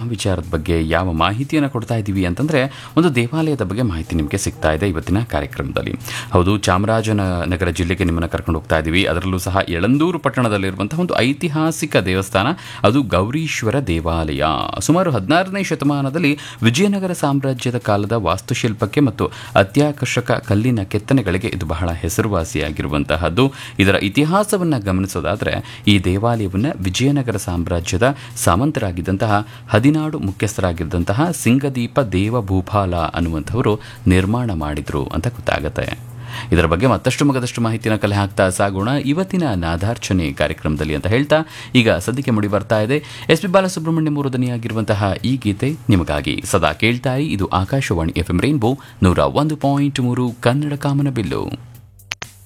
ವಿಚಾರದ ಬಗ್ಗೆ ಯಾವ ಮಾಹಿತಿಯನ್ನು ಕೊಡ್ತಾ ಇದ್ದೀವಿ ಅಂತಂದರೆ ಒಂದು ದೇವಾಲಯದ ಬಗ್ಗೆ ಮಾಹಿತಿ ನಿಮಗೆ ಸಿಗ್ತಾ ಇದೆ ಇವತ್ತಿನ ಕಾರ್ಯಕ್ರಮದಲ್ಲಿ ಹೌದು ಚಾಮರಾಜನಗರ ಜಿಲ್ಲೆಗೆ ನಿಮ್ಮನ್ನು ಕರ್ಕೊಂಡು ಹೋಗ್ತಾ ಇದ್ದೀವಿ ಅದರಲ್ಲೂ ಸಹ ಯಳಂದೂರು ಪಟ್ಟಣದಲ್ಲಿರುವಂತಹ ಒಂದು ಐತಿಹಾಸಿಕ ದೇವಸ್ಥಾನ ಅದು ಗೌರೀಶ್ವರ ದೇವಾಲಯ ಸುಮಾರು ಹದಿನಾರನೇ ಶತಮಾನದಲ್ಲಿ ವಿಜಯನಗರ ಸಾಮ್ರಾಜ್ಯದ ಕಾಲದ ವಾಸ್ತುಶಿಲ್ಪಕ್ಕೆ ಮತ್ತು ಅತ್ಯಾಕರ್ಷಕ ಕಲ್ಲಿನ ಕೆತ್ತನೆಗಳಿಗೆ ಇದು ಬಹಳ ಹೆಸರುವಾಸಿಯಾಗಿರುವಂತಹದ್ದು ಇದರ ಇತಿಹಾಸವನ್ನು ಗಮನಿಸೋದಾದರೆ ಈ ದೇವಾಲಯವನ್ನು ವಿಜಯನಗರ ಸಾಮ್ರಾಜ್ಯದ ಸಾಮಂತರಾಗಿದ್ದಂತಹ ಹದಿನಾಡು ಮುಖ್ಯಸ್ಥರಾಗಿದ್ದಂತಹ ಸಿಂಗದೀಪ ದೇವಭೂಪಾಲ ಅನ್ನುವಂಥವರು ನಿರ್ಮಾಣ ಮಾಡಿದ್ರು ಅಂತ ಗೊತ್ತಾಗುತ್ತೆ ಇದರ ಬಗ್ಗೆ ಮತ್ತಷ್ಟು ಮಗದಷ್ಟು ಮಾಹಿತಿನ ಕಲೆ ಹಾಕ್ತಾ ಸಾಗೋಣ ಇವತ್ತಿನ ನಾದಾರ್ಚನೆ ಕಾರ್ಯಕ್ರಮದಲ್ಲಿ ಅಂತ ಹೇಳ್ತಾ ಈಗ ಸದ್ಯಕ್ಕೆ ಮುಡಿ ಬರ್ತಾ ಇದೆ ಎಸ್ ಪಿ ಬಾಲಸುಬ್ರಹ್ಮಣ್ಯ ಮೂರದನಿಯಾಗಿರುವಂತಹ ಈ ಗೀತೆ ನಿಮಗಾಗಿ ಸದಾ ಕೇಳ್ತಾಯಿ ಇದು ಆಕಾಶವಾಣಿ ಎಫ್ ಎಂ ರೈನ್ಬೋ ನೂರ ಒಂದು ಪಾಯಿಂಟ್ ಮೂರು ಕನ್ನಡ ಕಾಮನ ಬಿಲ್ಲು